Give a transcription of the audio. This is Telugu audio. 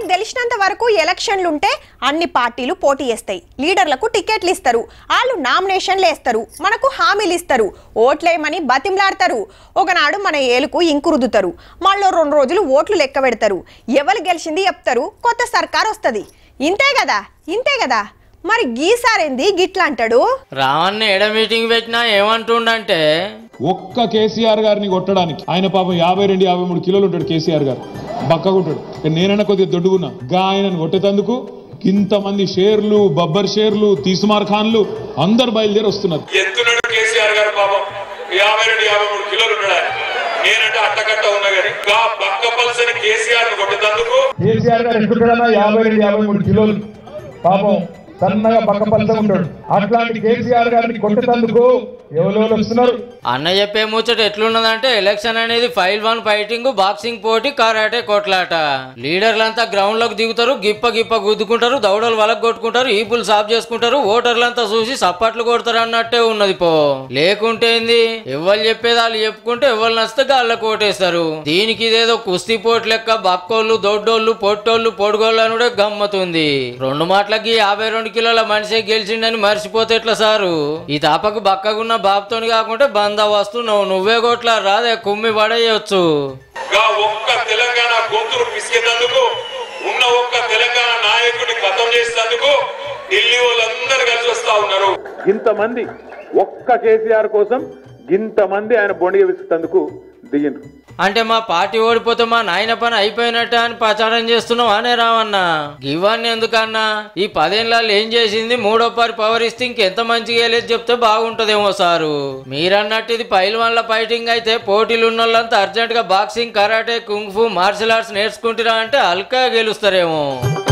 మనకు తెలిసినంత వరకు ఎలక్షన్లు ఉంటే అన్ని పార్టీలు పోటీ చేస్తాయి లీడర్లకు టికెట్లు ఇస్తారు వాళ్ళు నామినేషన్లు వేస్తారు మనకు హామీలు ఇస్తారు ఓట్లేయమని బతిమలాడతారు ఒకనాడు మన ఏలుకు ఇంకురుదుతారు మళ్ళీ రెండు రోజులు ఓట్లు లెక్క పెడతారు ఎవరు గెలిచింది చెప్తారు కొత్త సర్కార్ వస్తుంది ఇంతే కదా ఇంతే కదా మరి గీసారేంది గిట్లా అంటాడు రావణ్ణి ఎడ మీటింగ్ పెట్టినా ఏమంటుండంటే ఒక్క కేసీఆర్ గారిని కొట్టడానికి ఆయన పాపం యాభై రెండు యాభై మూడు కిలోలు ఉంటాడు కేసీఆర్ గారు బక్కగుంటాడు కానీ నేనన్నా కొద్దిగా దొడ్డుగున్నా గా ఆయనను కొట్టేటందుకు ఇంతమంది షేర్లు బబ్బర్ షేర్లు తీసుమార్ ఖాన్లు అందరు బయలుదేరి వస్తున్నారు ఎత్తున్నాడు కేసీఆర్ గారు పాపం యాభై రెండు యాభై మూడు కిలోలు ఉన్నాడు ఆయన. నేనంటే అట్టకట్ట ఉన్నా గాని గా పక్క పల్సని కేసీఆర్ ను కొట్టేందుకు కేసీఆర్ గారు ఎత్తుకున్నా యాభై రెండు యాభై మూడు కిలోలు పాపం సన్నగా పక్క పలసగా ఉంటాడు అట్లాంటి కేసీఆర్ గారిని కొట్టేందుకు ఎవరెవరు వస్తున్నారు అన్న చెప్పే ముచ్చట ఎట్లున్నదంటే ఎలక్షన్ అనేది ఫైల్ వన్ ఫైటింగ్ బాక్సింగ్ పోటీ కరాటే కొట్లాట లీడర్లంతా గ్రౌండ్ లోకి దిగుతారు గిప్ప గిప్ప గుద్దుకుంటారు దౌడలు వలకు కొట్టుకుంటారు ఈపులు సాఫ్ చేసుకుంటారు ఓటర్లంతా చూసి సప్పట్లు కొడతారు అన్నట్టే ఉన్నది పో లేకుంటే ఏంది ఎవరు చెప్పేది వాళ్ళు చెప్పుకుంటే ఎవరు నచ్చితే గాళ్ళకు ఓటేస్తారు దీనికి ఇదేదో కుస్తీ పోటీ లెక్క బక్కోళ్ళు దొడ్డోళ్ళు పొట్టోళ్ళు పొడుగోళ్ళు అని కూడా గమ్మతుంది రెండు మాటలకి యాభై రెండు కిలోల మనిషి గెలిచిండని మర్చిపోతే ఎట్లా సారు ఈ తాపకు బక్కగున్న బాబుతోని కాకుంటే బందా వస్తున్నావు నువ్వే కొట్లా రాదే కుమ్మి పడేయచ్చు గా ఒక్క తెలంగాణ గొంతును పిసికేందుకు ఉన్న ఒక్క తెలంగాణ నాయకుడిని ఖతం చేసేందుకు ఢిల్లీ వాళ్ళందరూ కలిసి వస్తా ఉన్నారు ఇంతమంది ఒక్క కేసీఆర్ కోసం ఇంతమంది ఆయన బొండిగ విసుకుతందుకు దిగిండ్రు అంటే మా పార్టీ ఓడిపోతే మా నాయన పని అయిపోయినట్టు అని ప్రచారం చేస్తున్నావు అనే రావన్న ఇవన్నీ ఎందుకన్నా ఈ పదేళ్ళలో ఏం చేసింది మూడో పారి పవర్ ఇస్తే ఇంకెంత మంచిగా లేదు చెప్తే బాగుంటదేమో సారు మీరన్నట్టు ఇది పైల్ వల్ల ఫైటింగ్ అయితే పోటీలు ఉన్న వాళ్ళంతా అర్జెంట్ గా boxing karate kung fu martial arts నేర్చుకుంటారా అంటే అల్కా గెలుస్తారేమో